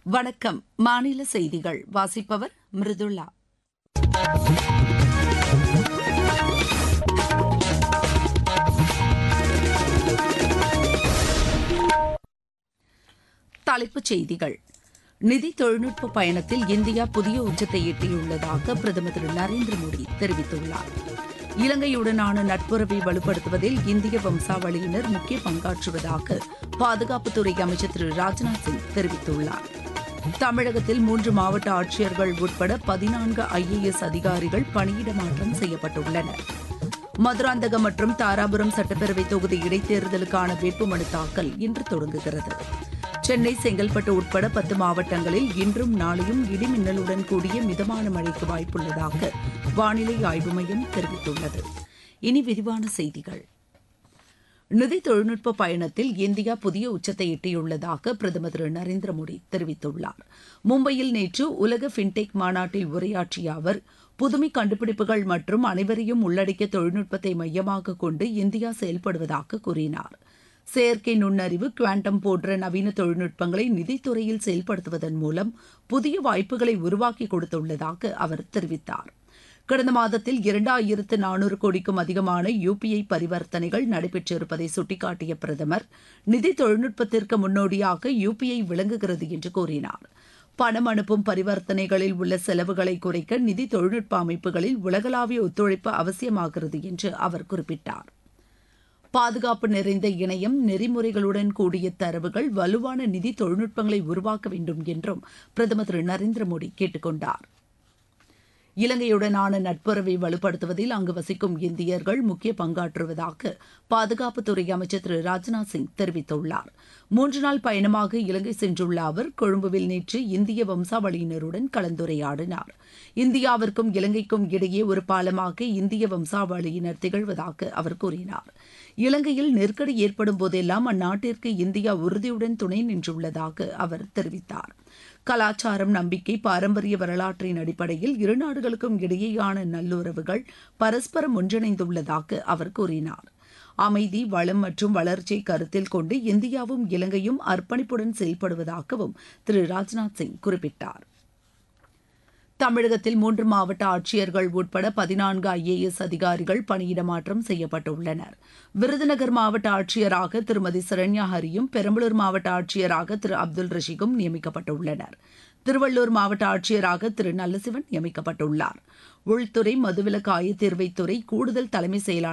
வணக்கம் மாநில செய்திகள் வாசிப்பவர் மிருதுளா தலைப்புச் செய்திகள் நிதி தொழில்நுட்ப பயணத்தில் இந்தியா புதிய உச்சத்தை எட்டியுள்ளதாக பிரதமர் திரு நரேந்திர மோடி தெரிவித்துள்ளார் இலங்கையுடனான நட்புறவை வலுப்படுத்துவதில் இந்திய வம்சாவளியினர் முக்கிய பங்காற்றுவதாக பாதுகாப்புத்துறை அமைச்சர் திரு ராஜ்நாத் சிங் தெரிவித்துள்ளார் தமிழகத்தில் மூன்று மாவட்ட ஆட்சியர்கள் உட்பட பதினான்கு ஐஏஎஸ் அதிகாரிகள் பணியிட மாற்றம் செய்யப்பட்டுள்ளனர் மதுராந்தகம் மற்றும் தாராபுரம் சட்டப்பேரவை தொகுதி இடைத்தேர்தலுக்கான வேட்புமனு தாக்கல் இன்று தொடங்குகிறது சென்னை செங்கல்பட்டு உட்பட பத்து மாவட்டங்களில் இன்றும் நாளையும் இடிமின்னலுடன் கூடிய மிதமான மழைக்கு வாய்ப்புள்ளதாக வானிலை ஆய்வு மையம் தெரிவித்துள்ளது இனி விரிவான செய்திகள் நிதி தொழில்நுட்ப பயணத்தில் இந்தியா புதிய உச்சத்தை எட்டியுள்ளதாக பிரதமர் திரு நரேந்திர மோடி தெரிவித்துள்ளார் மும்பையில் நேற்று உலக ஃபின்டெக் மாநாட்டில் உரையாற்றிய அவர் புதுமை கண்டுபிடிப்புகள் மற்றும் அனைவரையும் உள்ளடக்கிய தொழில்நுட்பத்தை மையமாக கொண்டு இந்தியா செயல்படுவதாக கூறினார் செயற்கை நுண்ணறிவு குவாண்டம் போன்ற நவீன தொழில்நுட்பங்களை நிதித்துறையில் செயல்படுத்துவதன் மூலம் புதிய வாய்ப்புகளை உருவாக்கி கொடுத்துள்ளதாக அவர் தெரிவித்தார் கடந்த மாதத்தில் இரண்டாயிரத்து நானூறு கோடிக்கும் அதிகமான யுபிஐ பரிவர்த்தனைகள் நடைபெற்றிருப்பதை சுட்டிக்காட்டிய பிரதமர் நிதி தொழில்நுட்பத்திற்கு முன்னோடியாக யுபிஐ விளங்குகிறது என்று கூறினார் பணம் அனுப்பும் பரிவர்த்தனைகளில் உள்ள செலவுகளை குறைக்க நிதி தொழில்நுட்ப அமைப்புகளில் உலகளாவிய ஒத்துழைப்பு அவசியமாகிறது என்று அவர் குறிப்பிட்டார் பாதுகாப்பு நிறைந்த இணையம் நெறிமுறைகளுடன் கூடிய தரவுகள் வலுவான நிதி தொழில்நுட்பங்களை உருவாக்க வேண்டும் என்றும் பிரதமர் திரு நரேந்திர மோடி கேட்டுக் கொண்டார் இலங்கையுடனான நட்புறவை வலுப்படுத்துவதில் அங்கு வசிக்கும் இந்தியர்கள் முக்கிய பங்காற்றுவதாக பாதுகாப்புத்துறை அமைச்சர் திரு ராஜ்நாத் சிங் தெரிவித்துள்ளார் மூன்று நாள் பயணமாக இலங்கை சென்றுள்ள அவர் கொழும்புவில் நேற்று இந்திய வம்சாவளியினருடன் கலந்துரையாடினார் இந்தியாவிற்கும் இலங்கைக்கும் இடையே ஒரு பாலமாக இந்திய வம்சாவளியினர் திகழ்வதாக அவர் கூறினார் இலங்கையில் நெருக்கடி ஏற்படும் போதெல்லாம் அந்நாட்டிற்கு இந்தியா உறுதியுடன் துணை நின்றுள்ளதாக அவர் தெரிவித்தார் கலாச்சாரம் நம்பிக்கை பாரம்பரிய வரலாற்றின் அடிப்படையில் இரு நாடுகளுக்கும் இடையேயான நல்லுறவுகள் பரஸ்பரம் ஒன்றிணைந்துள்ளதாக அவர் கூறினார் அமைதி வளம் மற்றும் வளர்ச்சியை கருத்தில் கொண்டு இந்தியாவும் இலங்கையும் அர்ப்பணிப்புடன் செயல்படுவதாகவும் திரு ராஜ்நாத் சிங் குறிப்பிட்டார் தமிழகத்தில் மூன்று மாவட்ட ஆட்சியர்கள் உட்பட பதினான்கு ஐஏஎஸ் அதிகாரிகள் பணியிட மாற்றம் செய்யப்பட்டுள்ளனர் விருதுநகர் மாவட்ட ஆட்சியராக திருமதி சரண்யா ஹரியும் பெரம்பலூர் மாவட்ட ஆட்சியராக திரு அப்துல் ரஷீகும் நியமிக்கப்பட்டுள்ளனர் திருவள்ளூர் மாவட்ட ஆட்சியராக திரு நல்லசிவன் நியமிக்கப்பட்டுள்ளார் உள்துறை மதுவிலக்கு ஆயத்தீர்வைத்துறை கூடுதல் தலைமை செயலாளர்